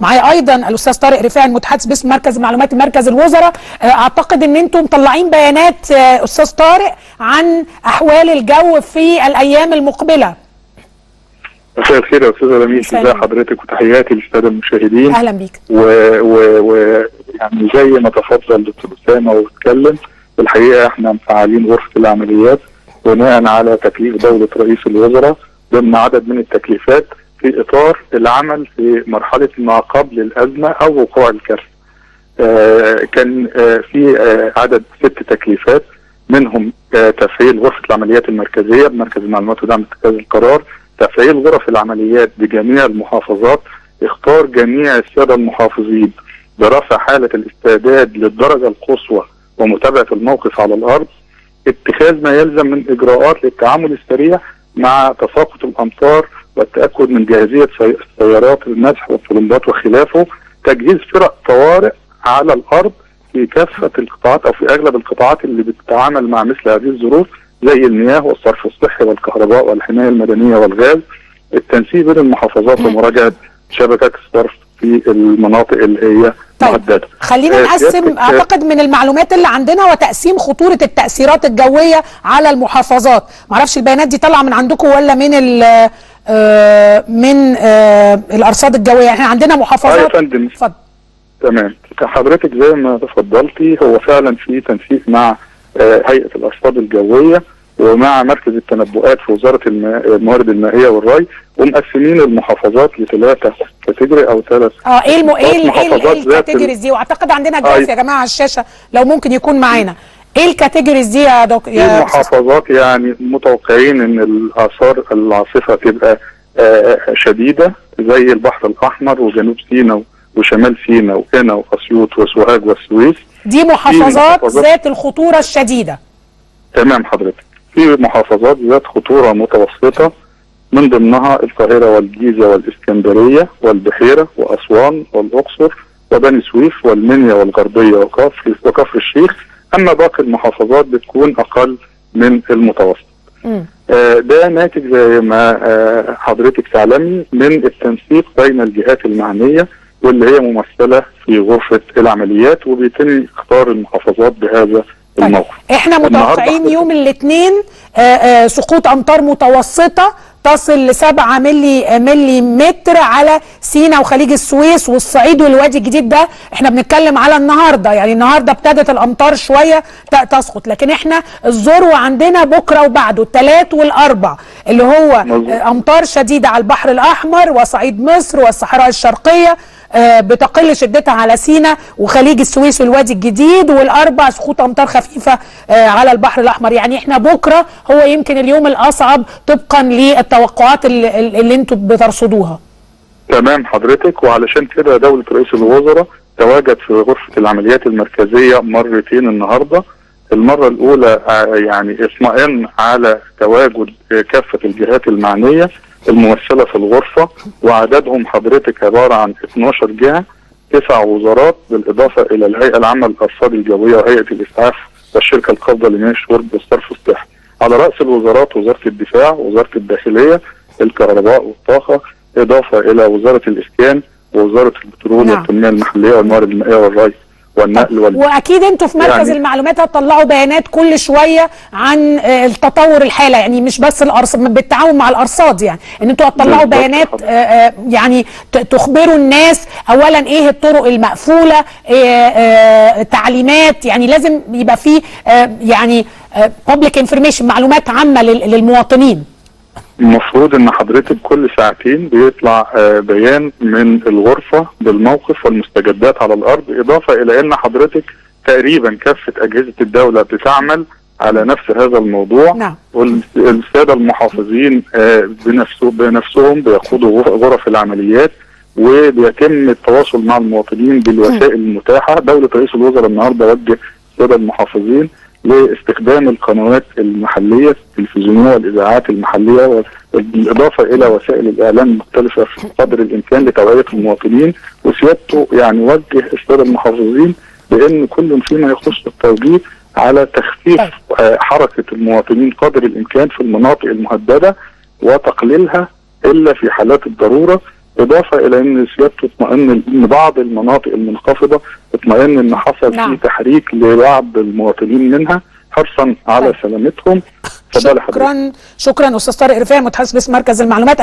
معايا ايضا الاستاذ طارق رفاعي المتحدث باسم مركز معلومات مركز الوزراء آه، اعتقد ان انتم مطلعين بيانات آه، استاذ طارق عن احوال الجو في الايام المقبله مساء الخير يا استاذه لميس مساء ازي النور. حضرتك وتحياتي للساده المشاهدين اهلا بيك و, و, و يعني زي ما تفضل دكتور اسامه واتكلم الحقيقه احنا مفعلين غرفه العمليات بناء على تكليف دوله رئيس الوزراء ضمن عدد من التكليفات في اطار العمل في مرحله ما قبل الازمه او وقوع الكارثه. آه كان آه في آه عدد ست تكليفات منهم آه تفعيل غرفه العمليات المركزيه بمركز المعلومات ودعم اتخاذ القرار تفعيل غرف العمليات بجميع المحافظات اختار جميع الساده المحافظين برفع حاله الاستعداد للدرجه القصوى ومتابعه الموقف على الارض اتخاذ ما يلزم من اجراءات للتعامل السريع مع تساقط الامطار والتاكد من جاهزيه سي- سيارات المسح والطلمبات وخلافه تجهيز فرق طوارئ على الارض في كافه القطاعات او في اغلب القطاعات اللي بتتعامل مع مثل هذه الظروف زي المياه والصرف الصحي والكهرباء والحمايه المدنيه والغاز التنسيق بين المحافظات مم. ومراجعه شبكات الصرف في المناطق اللي هي طيب مهدده خلينا آه، نقسم سيادتك- اعتقد من المعلومات اللي عندنا وتقسيم خطوره التاثيرات الجويه على المحافظات معرفش البيانات دي طالعه من عندكم ولا من ال آه، من آه، الارصاد الجويه احنا عندنا اه يا محافظات فندم اتفضل تمام حضرتك زي ما تفضلتي هو فعلا في تنسيق مع آه، هيئه الارصاد الجويه ومع مركز التنبؤات في وزاره الماء- الموارد المائيه والري ومقسمين المحافظات لثلاثه كاتيجوري او ثلاث اه ايه الم... ايه ال- ايه ال- محافظات ايه ذات الكاتيجوريز دي واعتقد عندنا جراف آه. يا جماعه على الشاشه لو ممكن يكون معانا ايه الكاتيجوريز دي يا دك... في يا أستاذ؟ محافظات يعني متوقعين ان الاثار العاصفه تبقى آه، شديده زي البحر الاحمر وجنوب سيناء وشمال سيناء وقنا واسيوط وسوهاج والسويس دي محافظات محافظات- ذات الخطوره الشديده تمام حضرتك في محافظات ذات خطوره متوسطه من ضمنها القاهره والجيزه والاسكندريه والبحيره واسوان والاقصر وبني سويف والمنيا والغربيه وكفر وكفر الشيخ اما باقي المحافظات بتكون اقل من المتوسط. مم. آه، ده ناتج زي ما آه، حضرتك تعلمي من التنسيق بين الجهات المعنيه واللي هي ممثله في غرفه العمليات وبيتم اختار المحافظات بهذا طيب الموقف. احنا النهاردة متوقعين حضرتك- يوم الاثنين سقوط امطار متوسطه تصل ل 7 ملي ملي متر على سينا وخليج السويس والصعيد والوادي الجديد ده احنا بنتكلم على النهارده يعني النهارده ابتدت الامطار شويه ت- تسقط لكن احنا الذروه عندنا بكره وبعده الثلاث والاربع اللي هو مظبوط. آه، امطار شديده على البحر الاحمر وصعيد مصر والصحراء الشرقيه آه، بتقل شدتها على سينا وخليج السويس والوادي الجديد والاربع سقوط امطار خفيفه آه، على البحر الاحمر يعني احنا بكره هو يمكن اليوم الاصعب طبقا للتوقعات اللي, اللي انتم بترصدوها تمام حضرتك وعلشان كده دولة رئيس الوزراء تواجد في غرفة العمليات المركزية مرتين النهاردة المرة الأولى آه، يعني اطمئن على تواجد آه، كافة الجهات المعنية الممثلة في الغرفة وعددهم حضرتك عبارة عن 12 جهة تسع وزارات بالإضافة إلى الهيئة العامة للأرصاد الجوية وهيئة الإسعاف والشركة القابضة لمياه الشرب والصرف الصحي على رأس الوزارات وزارة الدفاع وزارة الداخلية الكهرباء والطاقة إضافة إلى وزارة الإسكان ووزارة البترول نعم. والتنمية المحلية والموارد المائية والري والنقل وال... واكيد انتوا في مركز يعني- المعلومات هتطلعوا بيانات كل شويه عن آه، التطور الحاله يعني مش بس الارصاد بالتعاون مع الارصاد يعني ان انتوا هتطلعوا بالظبط بيانات حضرتك. آه، آه، يعني ت- تخبروا الناس اولا ايه الطرق المقفوله آه، آه، تعليمات يعني لازم يبقى في آه، يعني بابليك انفورميشن معلومات عامه لل- للمواطنين المفروض ان حضرتك كل ساعتين بيطلع آه، بيان من الغرفة بالموقف والمستجدات على الارض اضافة الى ان حضرتك تقريبا كافة اجهزة الدولة بتعمل على نفس هذا الموضوع نعم. والسادة المحافظين آه، بنفسه بنفسهم بيقودوا غر- غرف العمليات وبيتم التواصل مع المواطنين بالوسائل المتاحة دولة رئيس الوزراء النهاردة وجه السادة المحافظين لاستخدام القنوات المحلية التلفزيونية والإذاعات المحلية بالإضافة إلى وسائل الإعلام المختلفة في قدر الإمكان لتوعية المواطنين وسيادته يعني وجه السادة المحافظين بأن كل فيما يخص التوجيه على تخفيف طيب. آه، حركة المواطنين قدر الإمكان في المناطق المهددة وتقليلها إلا في حالات الضرورة اضافه الى ان سيادته اطمئن ان بعض المناطق المنخفضه اطمئن ان حصل نعم. فيه تحريك لبعض المواطنين منها حرصا على طيب. سلامتهم اتفضلي حضرتك شكرا شكرا استاذ طارق رفاعي متحدث باسم مركز المعلومات